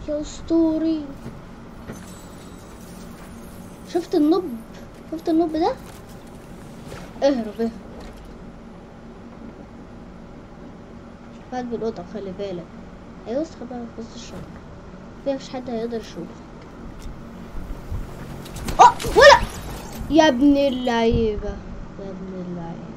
يا اسطوري شفت النب شفت النب ده اهرب اهرب بعد بالقطع خلي بالك ايوه اصحى بقى في وسط الشجر كده مفيش حد هيقدر يشوفك اه ولا يا ابن اللعيبة يا ابن اللعيبة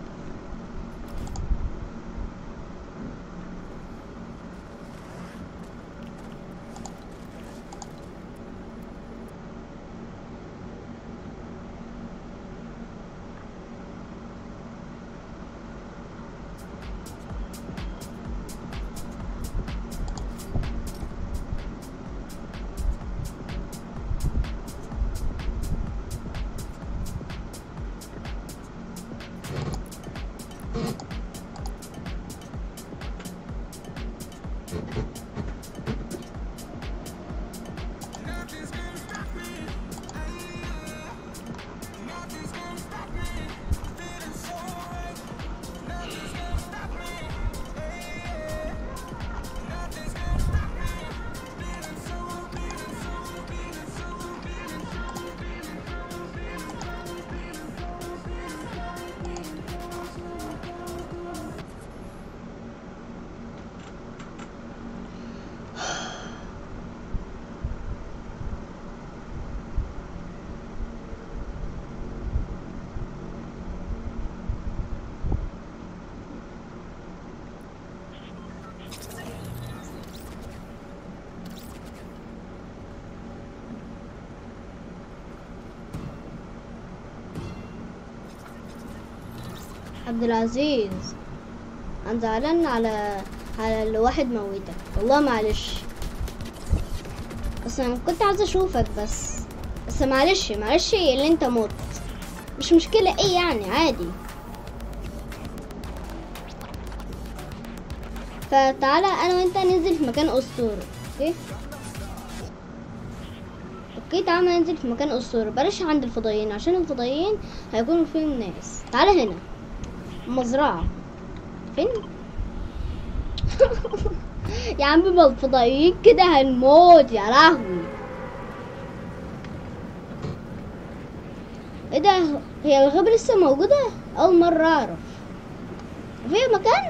عبد العزيز انا زعلان على على اللي واحد موتك والله معلش بس انا كنت عايزه اشوفك بس بس معلش معلش اللي انت مت مش مشكله ايه يعني عادي فتعالى انا وانت ننزل في مكان اسطوري اوكي اوكي تعالى ننزل في مكان اسطوري بلاش عند الفضائيين عشان الفضائيين هيكونوا فيهم ناس تعالى هنا مزرعة فين يا عم ما الفضائيين كده هنموت يا لهوي ايه ده هي الغابة لسه موجودة اول مرة اعرف في مكان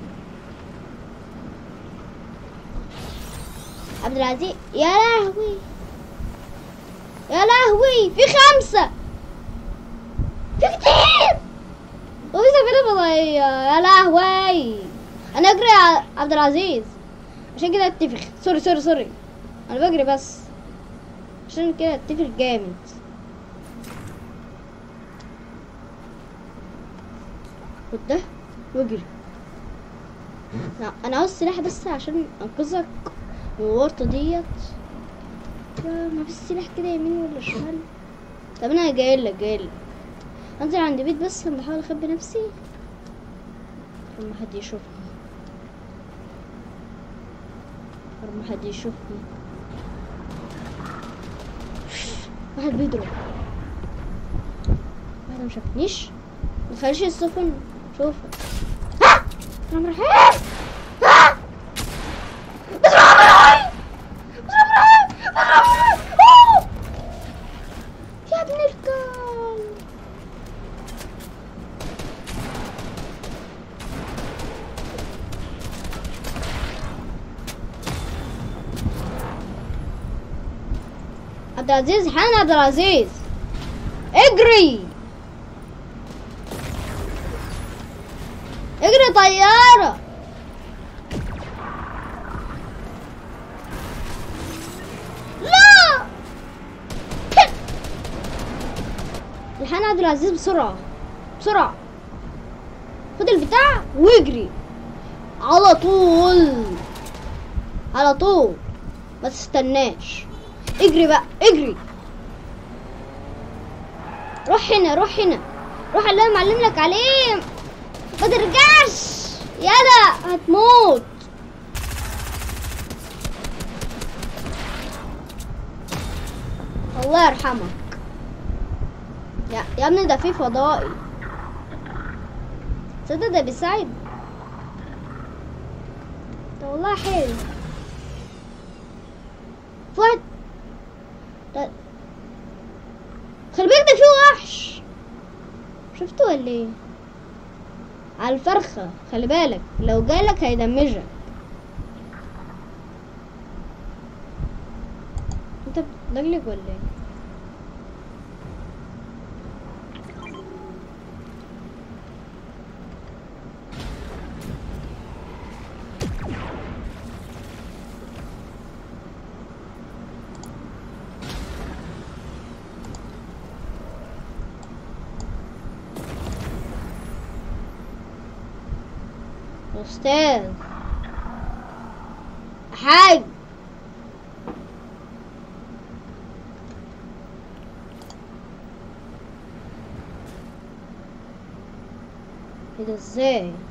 عبد العزيز يا لهوي يا لهوي في خمسة في كتير وفي سفينة فضائية يا لهوي انا اجري يا عبد العزيز عشان كده اتفق سوري سوري سوري انا بجري بس عشان كده اتفق جامد خد ده واجري لا انا عاوز سلاح بس عشان انقذك من الورطة ديت يا ما فيش سلاح كده يمين ولا شمال طب انا جايلك جايلك انزل عند بيت بس انا بحاول اخبي نفسي لما حد يشوفني لما حد يشوفني واحد بيضرب واحد ما شافنيش ما تخليش السفن شوفه انا مرحب يا ابن الكلب عبد العزيز حان عبد العزيز اجري اجري طيارة لا الحان عبد العزيز بسرعة بسرعة خد البتاع واجري على طول على طول ما تستناش اجري بقى اجري روح هنا روح هنا روح اللي انا معلم لك عليه ما ترجعش يلا هتموت الله يرحمك يا يا ابني ده في فضائي تصدق ده بيساعد ده والله حلو في واحد لا. خلي بالك ده في وحش شفته ولا ايه على الفرخة خلي بالك لو جالك هيدمجك انت بتلجلج ولا ايه أستاذ حاج ايه ده ازاي